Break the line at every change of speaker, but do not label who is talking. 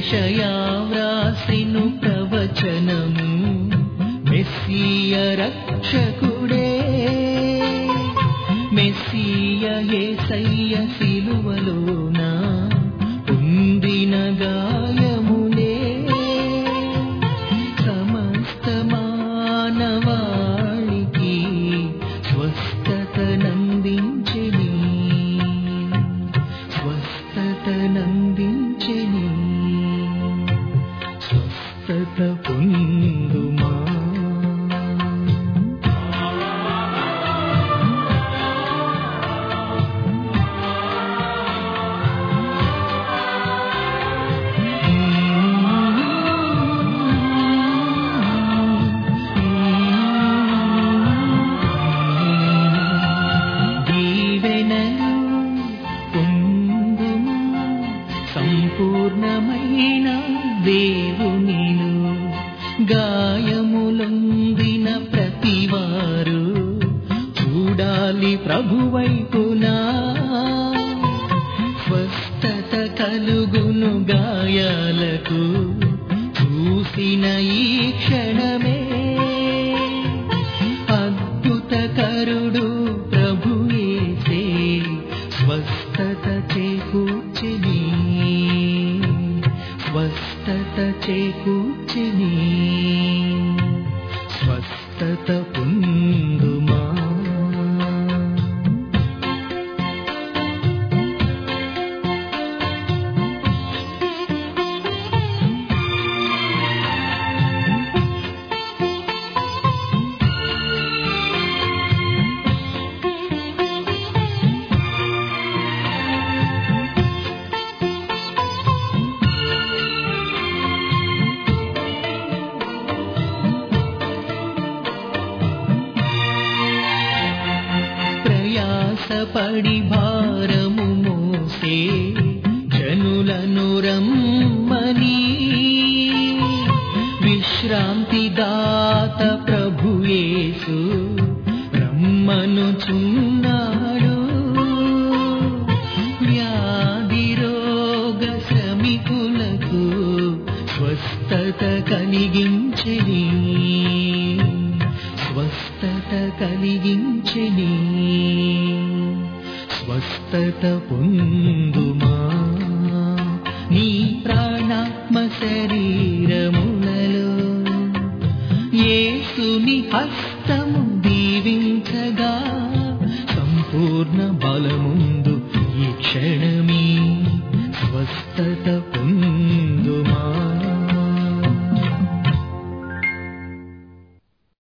యెషయా వ్రాసిను ప్రవచనము మెస్సియ రక్షకుడే మెస్సియ యేసయ్య సిలువలోన పొందిన గాయములే సమస్త మానవాళికి స్వస్థత నందించని స్వస్థత నందించని స్వస్థత పొందుమా దీవెనలు పొందుము సంపూర్ణమైన దేవునిను గాయములొందిన ప్రతివారు చూడాలి ప్రభువైపునా స్వస్థత కలుగును గాయాలకు చూసిన ఈ క్షణమే అద్భుత కరుడు ప్రభుయేసే స్వస్థత చేకూర్చిని స్వస్థత చేకూర్చిని స్వస్థత పొందుమా ప్రయాసపడి భారము మోసే జనులను రమ్మని విశ్రాంతి దాత ప్రభుయేసు రమ్మను చున్నాడు వ్యాధి రోగ శ్రమికులకు స్వస్థత కలిగించని స్వస్థత కలిగించని స్వస్థత పొందుమా నీ ప్రాణాత్మ శరీరములలో యేసుని హస్తము దీవించగా సంపూర్ణ బలముందు ఈ క్షణమే స్వస్థత పొందుమా